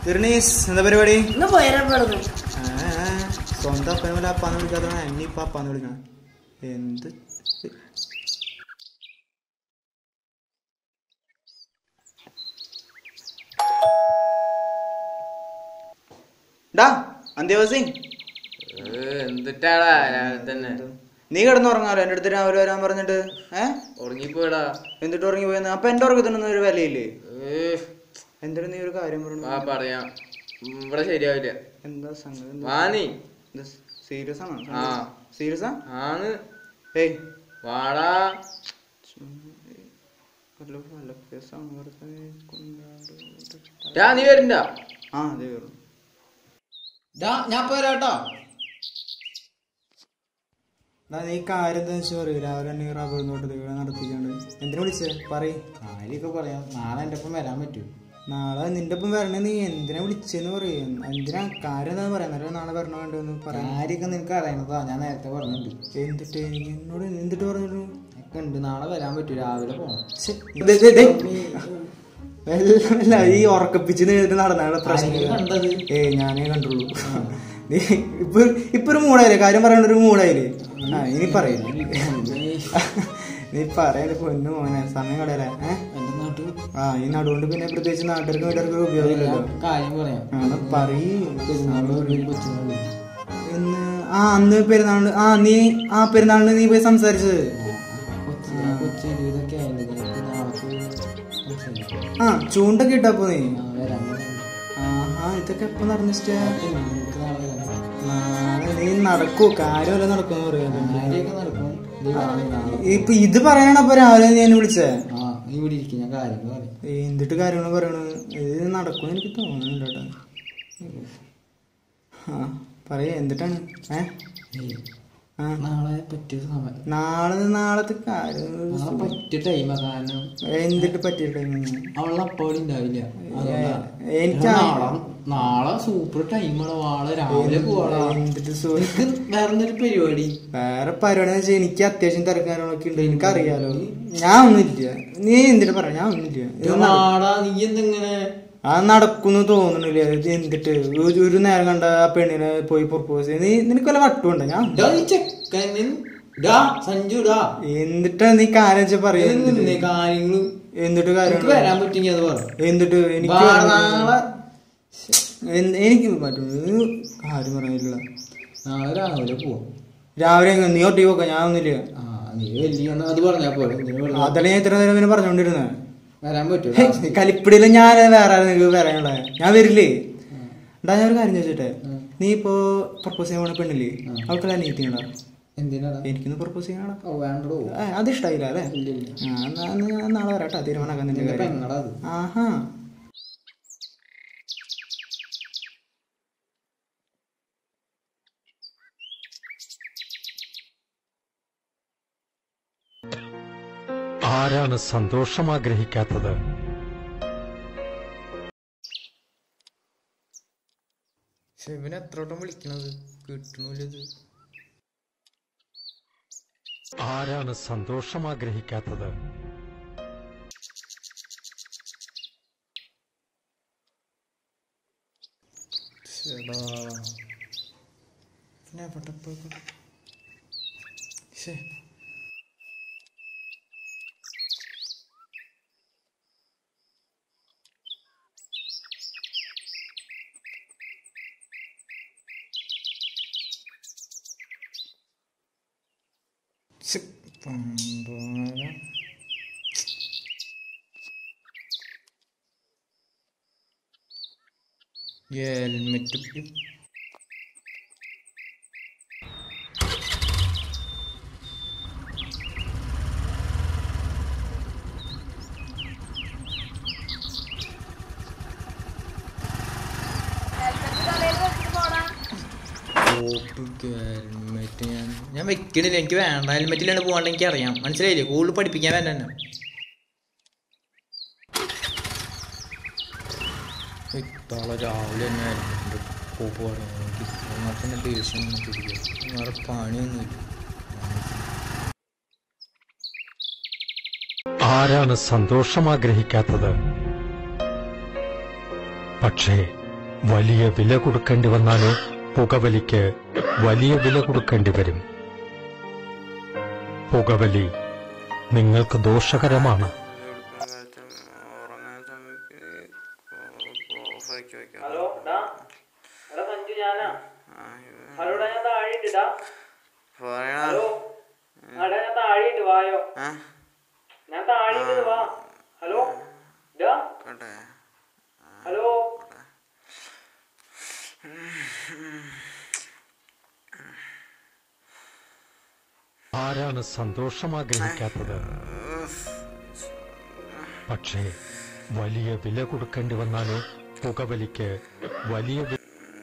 തിരുണീസ് എന്താ പരിപാടി ഇന്ന് പോയപ്പെടുന്നു ആ, ആ, സ്വന്തം അപ്പനെ അപ്പാന്ന് വിളിക്കാത്ത എന്നെ ഇപ്പൊ അപ്പാന്ന് വിളിക്കണം എന്ത് ഡാ അന്ത്യവാസി എന്തിട്ടാടാ രാവിലെ തന്നെ നീ കിടന്നുറങ്ങാലോ എൻ്റെ അടുത്ത് രാവിലെ വരാൻ പറഞ്ഞിട്ട് ഏ ഉറങ്ങിപ്പോയടാ എന്നിട്ട് ഉറങ്ങി പോയെന്ന് അപ്പൊ എന്റെ ഉറക്കത്തിനൊന്നും ഒരു വിലയില്ലേ ഏ, എന്തിനാ നീ ഒരു കാര്യം പറഞ്ഞു വാ പറയാം ഉം, ഇവിടെ ശരിയാവില്ല എന്താ സംഗതി വാ നീ സീരിയസ് ആണോ ആ സീരിയസ് ആ ആണ് ഏയ് വാടാ വല്ല വല്ല കേസാണ് വെറുതെ കൊണ്ടാട് രാ നീ വരണ്ട ആ അതെ വരും ഞാൻ പോരാട്ടോ നീ കാര്യം എന്താ വെച്ചാൽ പറയൂ രാവിലെ തന്നെ റബ്ബർ നോട്ട് ഇവിടെ നടത്തിക്കാണ്ട് എന്തിനു വിളിച്ചേ പറയ് കാര്യമൊക്കെ പറയാം നാളെ എൻ്റെ ഒപ്പം വരാൻ പറ്റും നാളെ നിന്റെ ഒപ്പം വരണേ നീ എന്തിനാ വിളിച്ചെന്ന് പറയും എന്തിനാ കാര്യം എന്താ പറയാ എന്നിട്ട് നാളെ വരണോ വേണ്ടെന്ന് പറയാം കാര്യമൊക്കെ നിനക്ക് അറിയണതാ ഞാൻ നേരത്തെ പറഞ്ഞിട്ടുണ്ട് എന്തിട്ട് എനിക്ക് എന്നോട് എന്തിട്ട് പറഞ്ഞു ഒക്കെ ഉണ്ട് നാളെ വരാൻ പറ്റും രാവിലെ പോകണം അല്ല ഈ ഉറക്കപ്പിച്ച് നേരിട്ട് നടന്നാണ് പ്രശ്നം ആരെങ്കിലും കണ്ടത് ഏ ഞാനേ കണ്ടുള്ളൂ നീ ഇപ്പൊ ഇപ്പൊ ഒരു മൂടായില്ലേ കാര്യം പറയണ്ട ഒരു മൂടായില്ലേ ആ ഇനി പറയും നീ പറയാൻ പൊന്നു മോനെ സമയം കളയല്ലേ ഏഹ് എൻ്റെ നാട്ടിൽ ആ ഈ നടുകൊണ്ട് പിന്നെ പ്രത്യേകിച്ച് നാട്ടുകാർക്ക് വീട്ടുകാർക്ക് ഉപയോഗമില്ലല്ലോ കാര്യം പറയാം ആ പറയൂ പെരുന്നാള് ഒരു കൊച്ചുനാള് എന്ന് ആ അന്ന് പെരുന്നാളിന് ആ നീ ആ പെരുന്നാളിന് നീ പോയി സംസാരിച്ചത് കൊച്ചു കൊച്ചു ഇതൊക്കെ ആയില്ലേ നിനക്ക് നാളെ സംസാരിക്കാം. ആ ചൂണ്ടൊക്കെ ഇട്ടപ്പോ നീ ആ, വരാൻ പറയാം. ആഹാ ഇതൊക്കെ എപ്പോ നടന്നിട്ടാ പിന്നെ നിനക്ക് നാളെ വരാം നാളെ നീ നടക്കൂ കാര്യമല്ല നടക്കുമെന്ന് പറയാം കാര്യമൊക്കെ നടക്കും നീ നാളെ നാളെ ഇപ്പൊ ഇത് പറയാനാണ് അപ്പൊ രാവിലെ ഞാൻ വിളിച്ചേ ആ നീ ഇവിടെ ഇരിക്കും ഞാൻ കാര്യങ്ങൾ പറയാം എന്തിട്ട് കാര്യങ്ങൾ പറയണു ഇത് നടക്കുമെന്ന് എനിക്ക് തോന്നുന്നുണ്ട് കേട്ടോ ആ പറയ എന്തിട്ടാണ് ഏ ഏയ്, ആ നാളെ പറ്റിയ സമയം നാളെ നാളത്തെ കാര്യം നാളെ പറ്റിയ ടൈമാ കാരണം എന്തിട്ട് പറ്റിയിട്ട് അവളെ അപ്പോഴും ഉണ്ടാവില്ല അതുകൊണ്ടാ. എനിക്ക് എടാ, നാളെ നാളെ സൂപ്പർ ടൈമാണ് വാളെ രാവിലെ പോവാടാ എന്തിട്ട് സു- എനിക്ക് വേറെ എന്തൊരു പരിപാടി വേറെ പരിപാടി എന്ന് വെച്ചാൽ എനിക്ക് അത്യാവശ്യം തിരക്കാരങ്ങളൊക്കെ ഉണ്ട് എനിക്കറിയാലോ ഞാൻ ഒന്നുമില്ല നീ എന്തിട്ട് പറ ഞാൻ ഒന്നുമില്ല ഇത് നട- നാടാ നീ എന്തെങ്ങനെ അത് നടക്കുന്നു തോന്നുന്നില്ല ഇത് എന്തിട്ട് ഒരു- ഒരു നേരം കണ്ട ആ പെണ്ണിനെ പോയി പ്രപ്പോസ് ചെയ്ത് നീ നിനക്ക് വല്ല വട്ടുണ്ടോ ഞാൻ ഇതാ ഈ ചെക്കൻ ഡാ സഞ്ജു ഡാ എന്തിട്ടാ നീ കാര്യം വെച്ചാ പറയാ നിന്നെ കാര്യങ്ങള് എന്തിട്ട് കാര്യം എനിക്ക് വരാൻ പറ്റുമെങ്കിൽ അത് പറ എന്നിട്ട് എനിക്ക് വാ, വരാൻ നാളെ എന്ത്- എനിക്ക് പറ്റും നീ കാര്യം പറയാനില്ല നാളെ രാവിലെ പോവാം രാവിലെ എങ്ങ് നീ ഒട്ടി പോക്ക ഞാൻ ഒന്നുമില്ല ആ നീ വലിയ അത് പറഞ്ഞാ പോലെ എന്തിനു വെറുതെ അതല്ല ഞാൻ ഇത്ര നേരം പിന്നെ പറഞ്ഞോണ്ടിരുന്നത് വരാൻ പറ്റുമോ കലിപ്പിടിയില് ഞാൻ വേറെ ആരും നിനക്ക് വരാനുള്ള ഞാൻ വരില്ലേ എന്താ ഞാൻ ഒരു കാര്യം ചോദിച്ചിട്ടെ നീ ഇപ്പോ പ്രപ്പോസ് ചെയ്യാൻ പോണ പെണ്ണില്ലേ അവൾക്കെല്ലാം നീതി ഉണ്ടോ എന്തിനാടാ എനിക്കൊന്ന് പ്രപ്പോസ് ചെയ്യാനാണ് ഓ വേണ്ടോ അത് ഇഷ്ടായില്ല അല്ലേ ഇല്ല ഇല്ല ആ, എന്നാ എന്നാ ഞാൻ നാളെ വരാട്ടോ തീരുമാനമാക്കാൻ നിന്റെ നിന്റെ കാര്യം പെങ്ങടാ അത് ആഹാ ആരാണ് സന്തോഷം ആഗ്രഹിക്കാത്തത് ഇവന് എത്രോട്ടം വിളിക്കണത് കിട്ടണില്ലത് ആരാണ് സന്തോഷം ആഗ്രഹിക്കാത്തത് ചേടാ പിന്നെ എവിടെ പോയി ശേ ശ്ശെ, പണ്ടാരം. ഹെൽമെറ്റ് ഹെൽമെറ്റ് ഞാൻ ഞാൻ വെക്കണില്ല എനിക്ക് വേണ്ട ഹെൽമെറ്റിലാണ് പോകാണ്ട് എനിക്ക് അറിയാം മനസ്സിലായില്ലേ കൂടുതൽ പഠിപ്പിക്കാൻ വേണ്ട എന്നെ ഇത്താളെ രാവിലെ തന്നെ ഹെൽമെറ്റിൻ്റെ കോപ്പ് പറഞ്ഞു എനിക്ക് അങ്ങനത്തെ ദേഷ്യം ഒന്നും തിരികെ വേറെ പണിയൊന്നുമില്ല ആരാണ് സന്തോഷം ആഗ്രഹിക്കാത്തത് പക്ഷേ വലിയ വില കൊടുക്കേണ്ടി വന്നാലോ പുകവലിക്ക് വലിയ വില കൊടുക്കേണ്ടി വരും പുകവലി നിങ്ങൾക്ക് ദോഷകരമാണ് ഹലോ ഡാ എടാ സഞ്ജു ഞാനാ ഹലോടാ ഞാൻ താഴെയുണ്ട് ഡാ ഹലോ ആടാ ഞാൻ താഴെയുണ്ട് വായോ ഞാൻ താഴെയുണ്ട് വാ ഹലോ ഡാ ഹലോ ആരാണ് സന്തോഷം ആഗ്രഹിക്കാത്തത് പക്ഷേ വലിയ വില കൊടുക്കേണ്ടി വന്നാലോ പുകവലിക്ക് വലിയ വി-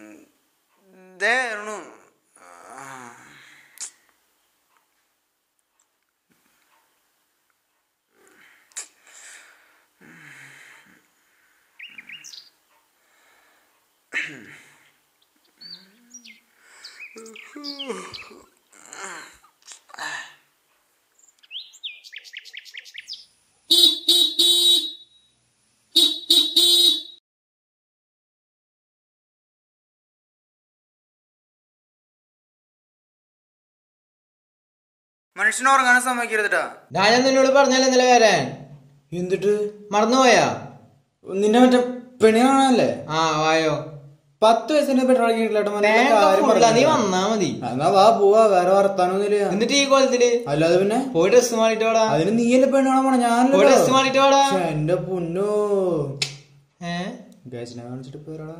മനുഷ്യനെ ഉറങ്ങാനും സമ്മതിക്കരുതട്ടാ ഞാൻ നിന്നോട് പറഞ്ഞല്ലേ ഇന്നലെ വരാൻ എന്നിട്ട് മറന്നുപോയാ നിന്റെ മറ്റേ പെണ്ണിനാണല്ലേ ആ വായോ പത്ത് വയസ്സിന്റെ പെട്രോൾ അടിക്കിട്ടില്ല നീ വന്നാ മതി എന്നാ വാ പോവാ വേറെ വർത്താനൊന്നുമില്ല എന്നിട്ട് ഈ കോലത്തില് അല്ലാതെ പിന്നെ പോയി ഡ്രസ് മാറിട്ട് വാടാ അതിന് നീയല്ലേ പെണ്ണാണോ പോണ പോയി ഡ്രസ് ഞാനല്ലോ മാറിട്ട് വാടാ ശ്ശെ, എന്റെ പൊന്നോ ഏ ഗാച്ചിനെ കാണിച്ചിട്ട് പോരാടാ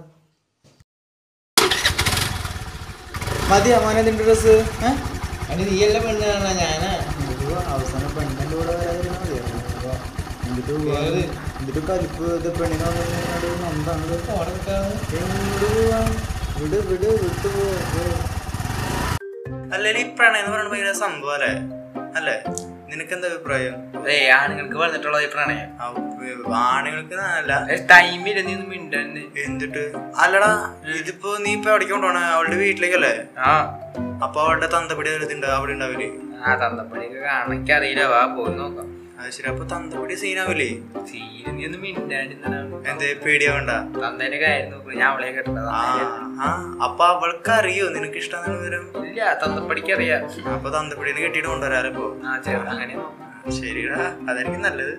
മതിയാ മോനെ നിന്റെ ഡ്രസ് അതിന് നീയല്ല പെണ്ണ് കാണാ ഞാനാ അവസാനം പെണ്ണിന്റെ കൂടെ വരാതിരുന്നാ മതിയോ എന്നിട്ട് പോവാ. ഏത്? എന്നിട്ട് കലിപ്പ് ഇത് പെണ്ണിനെ വന്നിട്ട് സ്വന്തമാണ് ഫോൺ എടുക്കാതെ എങ്ങോട്ട് പോവാ? വിട് വിട് വിട്ടു പോവാ അല്ലെ ഈ പ്രണയം എന്ന് പറയുന്നത് ഭയങ്കര സംഭവം അല്ലേ അല്ലേ നിനക്ക് എന്താ അഭിപ്രായം ഏയ് ആണുങ്ങൾക്ക് പറഞ്ഞിട്ടുള്ള ഈ പ്രണയം ആ, ഉ- ആണുങ്ങൾക്ക് അല്ല ടൈമില്ല നീ ഒന്നും മിണ്ടന്ന് എന്നിട്ട് അല്ലടാ ഇതിപ്പോ നീ ഇപ്പൊ എവിടേക്ക് കൊണ്ടുപോണേ അവളുടെ വീട്ടിലേക്കല്ലേ ആ അപ്പൊ അവളുടെ തന്തപ്പടി വരുന്നുണ്ട് അവിടെ ഉണ്ടാവില്ലേ ആ തന്തപ്പടിയൊക്കെ കാണാൻ എനിക്കറിയില്ല വാ പോയി നോക്കാം അത് ശരി അപ്പൊ തന്തപ്പടി സീനാവില്ലേ സീന് നീ ഒന്നും മിണ്ടാണ്ടിരുന്നാണ് എന്തേ പേടിയാവണ്ട തന്തേന്റെ കാര്യം നോക്കുന്നു ഞാൻ അവളെ കേട്ടത് ആ ആ അപ്പൊ അവൾക്ക് അറിയോ നിനക്ക് ഇഷ്ടമാണ് വിവരം ഇല്ല തന്തപ്പടിക്ക് അറിയാം അപ്പൊ തന്തപ്പടിനെ കെട്ടിയിട്ട് കൊണ്ടുവരാറിപ്പോ ആ ചേട്ടാ അങ്ങനെ ശരിടാ അതായിരിക്കും നല്ലത്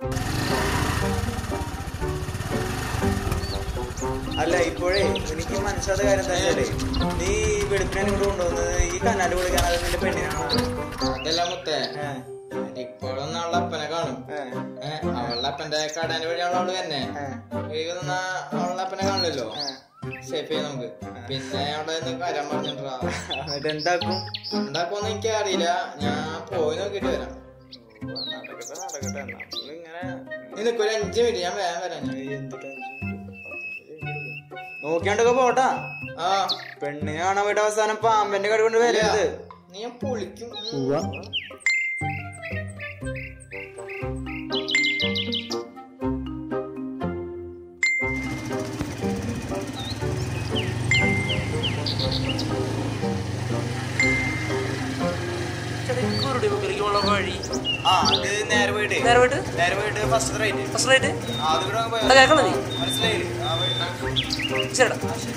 അല്ല ഇപ്പോഴേ എനിക്ക് മനസ്സിലാത്ത കാര്യം എന്താ വെച്ചാലേ നീ വെളുപ്പിനെ ഇങ്ങോട്ട് കൊണ്ടുവന്നത് ഈ കനാല് വിളിക്കാൻ അത് നിന്റെ പെണ്ണിനാണ് അതല്ല മുത്തേ ഇപ്പോഴൊന്നും അവളുടെ അപ്പനെ കാണും ഏ, അവളുടെ അപ്പന്റെ കടന്റെ വഴിയാണ് അവള് തന്നെ വൈകുന്ന അവളുടെ അപ്പനെ കാണില്ലല്ലോ സേഫ് ചെയ്യാം നമുക്ക് പിന്നെ അവിടെ നിന്ന് വരാൻ പറഞ്ഞിട്ടാ എന്നിട്ട് എന്താക്കും എന്താക്കുമെന്ന് എനിക്ക് അറിയില്ല ഞാൻ പോയി നോക്കിട്ട് വരാം നടക്കട്ടെ നടക്കട്ടെ നമ്മളിങ്ങനെ നീ നിൽക്കും ഒരു അഞ്ച് മിനിറ്റ് ഞാൻ വേഗം വരാം ഞാൻ. നോക്കിയാണ്ടൊക്കെ പോട്ടാ ആ പെണ്ണിനെ കാണാൻ പോയിട്ട് അവസാനം പാമ്പന്റെ കടി കൊണ്ട് വരരുത് നീ ഞാൻ പൊളിക്കും വഴി ആ അത് നേരെ പോയിട്ട് നേരെ പോയിട്ട് നേരെ പോയിട്ട് ഫസ്റ്റ് റൈറ്റ് ഫസ്റ്റ് റൈറ്റ് ആ അത് ഇവിടെ പോയാ- അത് കേൾക്കണോ നീ മനസ്സിലായില്ലേ ആ വഴി ശരിടാ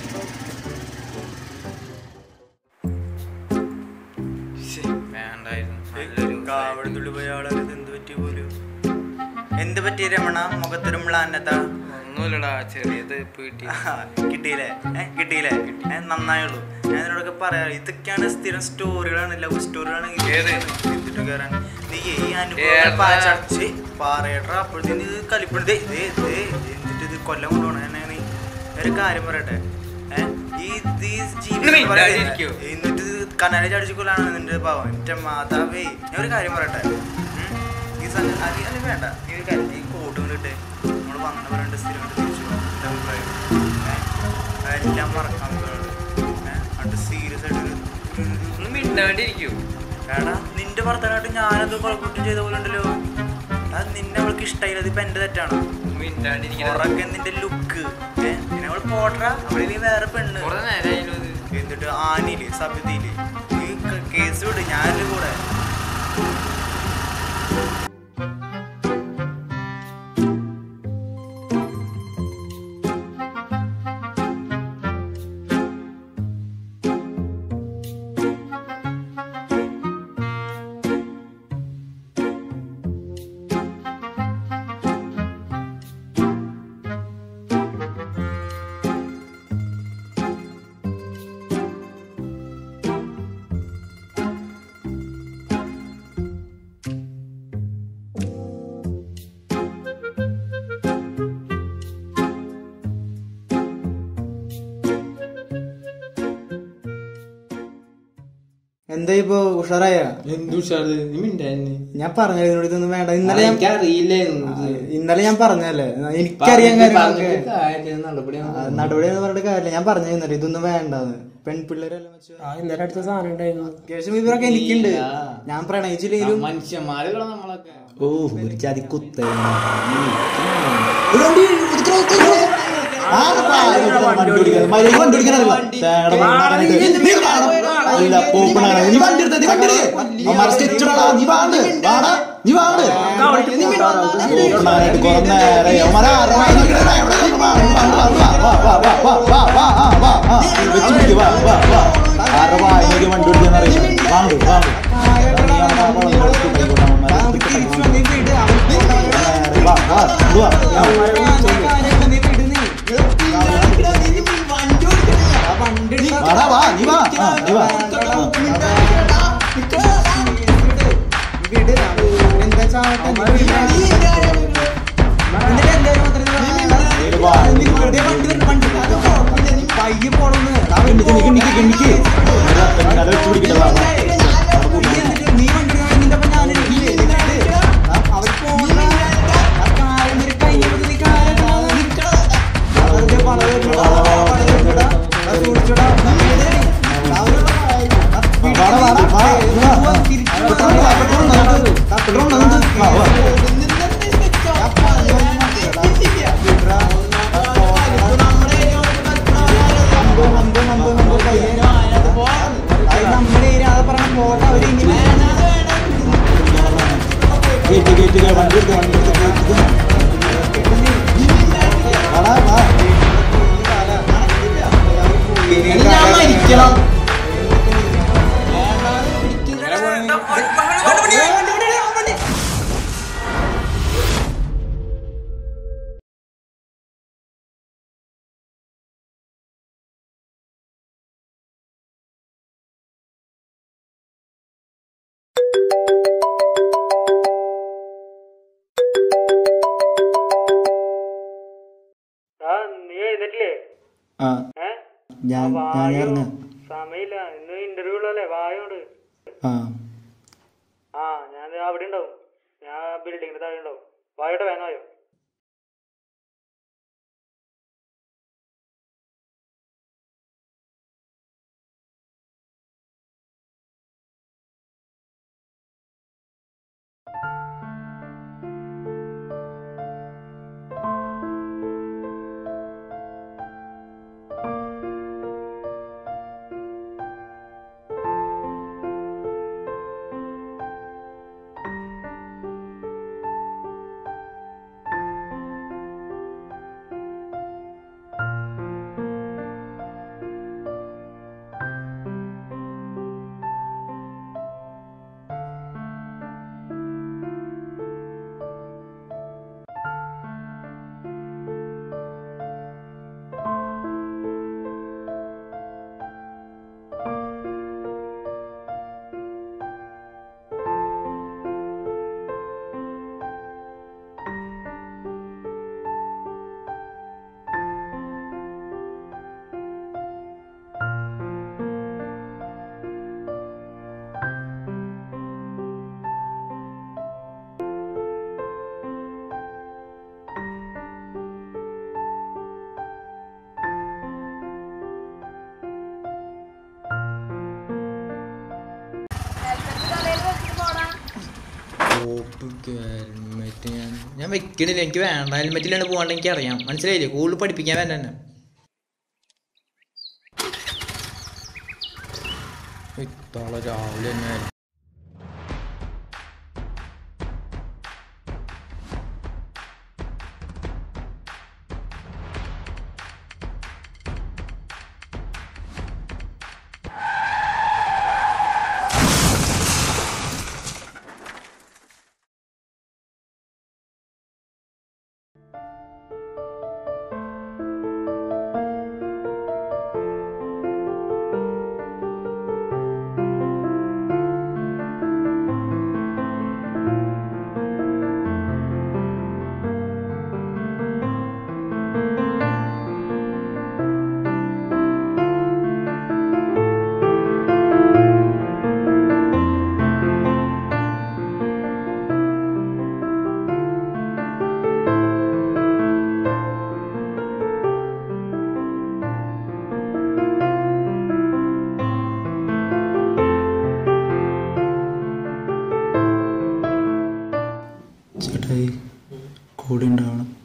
വേണ്ടായിരുന്നു കാവടത്തുള്ളി പോയ ആളെ എന്ത് പറ്റി പോലും എന്ത് പറ്റി രമണ മുഖത്തൊരു മ്ലാന്നത്താ ഒന്നുമില്ലടാ ചെറിയത് കിട്ടി കിട്ടിയില്ലേ ഏ കിട്ടിയില്ലേ ഏ നന്നായുള്ളൂ ഞാൻ നിന്നോടൊക്കെ പറയാ ഇതൊക്കെയാണ് സ്ഥിരം സ്റ്റോറികളാണ് ലവ് സ്റ്റോറികളാണ് എന്നിട്ട് കയറാൻ നീ ഈ അനുഭവം ഏതാ? പാചടിച്ച് പറയട്ടാ അപ്പോഴത്തേന് ഇത് കലിപ്പുണ്ട് എന്നിട്ട് ഇത് കൊല്ലം കൊണ്ടുപോകണം എന്നെ നീ ഒരു കാര്യം പറയട്ടെ ഏ ഈ ഇത് ഈ ജീവിതം ഒന്ന് പറയാ- മിണ്ടാതിരിക്കോ? എന്നിട്ട് ഇത് കനാലെ ചടിച്ചു കൊല്ലാണ് നിന്റെ ഭാവം എന്റെ മാതാവേ ഞാൻ ഒരു കാര്യം പറയട്ടെ ഉം? ഈ സംഗതി അത് അത് വേണ്ട നീ ഒരു കാര്യം ഈ കോട്ട് കൊണ്ടിട്ട് നമ്മൾ വന്ന പറയണ്ട സ്ഥിരമായിട്ട് തിരിച്ചു പോകും. എന്റെ അഭിപ്രായം. ഏ? എല്ലാം മറക്കാൻ അത് സീരിയസ് ആയിട്ട് ഒരു- ഒരു- ഒരു- ഒന്ന് മിണ്ടാണ്ടിരിക്കൂ എടാ നിന്റെ ഭർത്താനായിട്ട് ഞാനെന്തോ കുറ്റം ചെയ്ത പോലെ ഉണ്ടല്ലോ അത് നിന്നെ അവൾക്ക് ഇഷ്ടമായില്ല അതിപ്പോ എന്റെ തെറ്റാണോ മിണ്ടാണ്ടിരിക്കണം ഉറക്കെ നിന്റെ ലുക്ക് ഏഹ് പിന്നെ അവൾ പോട്ടറ അവളിൽ വേറെ പെണ്ണ് കുറെ നേരമായാലും ഇത് എന്നിട്ട് ആനിയില് സഭ്യതയില് ഈ ക- കേസ് വിട് ഞാനിന്റെ കൂടെ എന്താ ഇപ്പൊ ഉഷാറായ എന്തു ഉഷാറ് നീ മിണ്ടായിരുന്നു ഞാൻ പറഞ്ഞ ഇതിനോട് ഇതൊന്നും വേണ്ട ഇന്നലെ ഞാൻ എനിക്കറിയില്ലായിരുന്നു ഇന്നലെ ഞാൻ പറഞ്ഞല്ലേ എനിക്കറിയാൻ കാര്യങ്ങളൊക്കെ നടപടിയാണ് ആ, നടപടി എന്ന് പറഞ്ഞിട്ട് കാര്യമില്ല ഞാൻ പറഞ്ഞു ഇന്നലെ ഇതൊന്നും വേണ്ടെന്ന് പെൺപിള്ളേരെല്ലാം വെച്ച് ആ ഇന്നലെ അടുത്ത സാധനം ഉണ്ടായിരുന്നു അത്യാവശ്യം ഇവരൊക്കെ എനിക്കുണ്ട് ഞാൻ പ്രണയിച്ചില്ലെങ്കിലും മനുഷ്യന്മാരുകളാ നമ്മളൊക്കെ ഓ ഒരു ചതി കുത്ത പയ്യെ പോണെന്ന് നീ വണ്ടി നിന്റെ ഒപ്പം ഞാനിരിക്കില്ലേ അവർ പോണ ആ കാലം ഒരു കഴിഞ്ഞപ്പോ നീ കാലം വെറുതെ പണം വരുന്നുടാ, പണം വരുന്നുടാ, ആ സൂക്ഷിച്ചുടാ, ആ വീട്, ആ ഒരു നമ്മുടെ ഏരിയ അത് പറഞ്ഞ പോട്ടെ അവര് ഇങ്ങനെ ഞാൻ മരിക്കണം നീ എഴുന്നേറ്റില്ലേ ആ ഞാൻ ഞാൻ ഇറങ്ങ സമയമില്ല ഇന്ന് ഇന്റർവ്യൂ ഉള്ളല്ലേ വായോട് ആ ആ ഞാൻ ദേ അവിടെ ഉണ്ടാവും ഞാൻ ബിൽഡിങ്ങിന്റെ താഴെ ഉണ്ടാവും വായോടെ വേഗം വായോ ഹെൽമെറ്റ് ഞാൻ ഞാൻ വെക്കണില്ല എനിക്ക് വേണ്ട ഹെൽമെറ്റിലാണ് പോകാണ്ട് എനിക്ക് അറിയാം മനസ്സിലായില്ലേ കൂടുതൽ പഠിപ്പിക്കാൻ വേണ്ട എന്നെ ഇത്താളെ രാവിലെ തന്നെ ആ മനസ്സിലായി കൂടെ ഉണ്ടാവണം